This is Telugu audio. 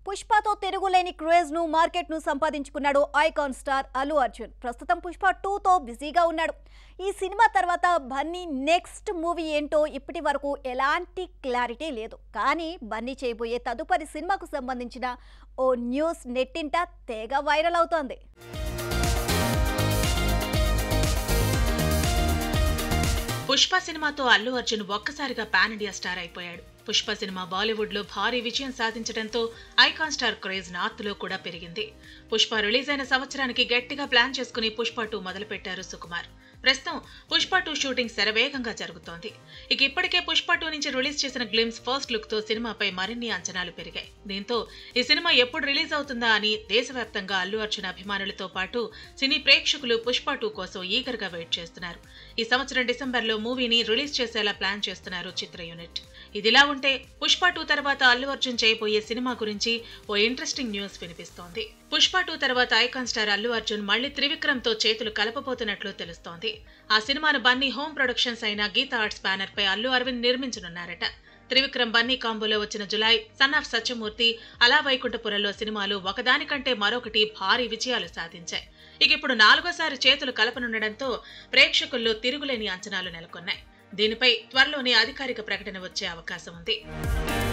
పుష్పతో తిరుగులేని క్రేజ్ ను మార్కెట్ ను సంపాదించుకున్నాడు ఐకాన్ స్టార్ అల్లు అర్జున్ ప్రస్తుతం పుష్ప టూతో బిజీగా ఉన్నాడు ఈ సినిమా తర్వాత బన్నీ నెక్స్ట్ మూవీ ఏంటో ఇప్పటి వరకు ఎలాంటి క్లారిటీ లేదు కానీ బన్నీ చేయబోయే తదుపరి సినిమాకు సంబంధించిన ఓ న్యూస్ నెట్టింట తెగ వైరల్ అవుతోంది పుష్ప సినిమాతో అల్లు అర్జున్ ఒక్కసారిగా పాన్ ఇండియా స్టార్ అయిపోయాడు పుష్ప సినిమా బాలీవుడ్ లో భారీ విజయం సాధించడంతో ఐకాన్ స్టార్ క్రేజ్ నార్త్ లో కూడా పెరిగింది పుష్ప రిలీజ్ అయిన సంవత్సరానికి గట్టిగా ప్లాన్ చేసుకుని పుష్ప టూ మొదలుపెట్టారు సుకుమార్ ప్రస్తుతం పుష్ప టూ షూటింగ్ శరవేగంగా జరుగుతోంది ఇక ఇప్పటికే పుష్ప టూ నుంచి రిలీజ్ చేసిన గ్లిమ్స్ ఫస్ట్ లుక్ తో సినిమాపై మరిన్ని అంచనాలు పెరిగాయి దీంతో ఈ సినిమా ఎప్పుడు రిలీజ్ అవుతుందా అని దేశవ్యాప్తంగా అల్లు అర్జున్ అభిమానులతో పాటు సినీ ప్రేక్షకులు పుష్ప టూ కోసం ఈగర్ గా వెయిట్ చేస్తున్నారు ఈ సంవత్సరం డిసెంబర్లో మూవీని రిలీజ్ చేసేలా ప్లాన్ చేస్తున్నారు చిత్ర యూనిట్ ఇదిలా ఉంటే పుష్ప టూ తర్వాత అల్లు అర్జున్ చేయబోయే సినిమా గురించి ఓ ఇంట్రెస్టింగ్ న్యూస్ వినిపిస్తోంది పుష్ప టూ తర్వాత ఐకాన్ స్టార్ అల్లు అర్జున్ మళ్లీ త్రివిక్రమ్ తో చేతులు కలపబోతున్నట్లు తెలుస్తోంది ఆ సినిమాను బన్నీ హోమ్ ప్రొడక్షన్స్ అయిన గీతా ఆర్ట్స్ బ్యానర్ పై అల్లు అరవింద్ నిర్మించనున్నారట త్రివిక్రమ్ బన్నీ కాంబోలో వచ్చిన జులై సన్ ఆఫ్ సత్యమూర్తి అలా వైకుంఠపురంలో సినిమాలు ఒకదానికంటే మరొకటి భారీ విజయాలు సాధించాయి ఇక ఇప్పుడు నాలుగోసారి చేతులు కలపనుండడంతో ప్రేక్షకుల్లో తిరుగులేని అంచనాలు నెలకొన్నాయి దీనిపై త్వరలోనే అధికారిక ప్రకటన వచ్చే అవకాశం ఉంది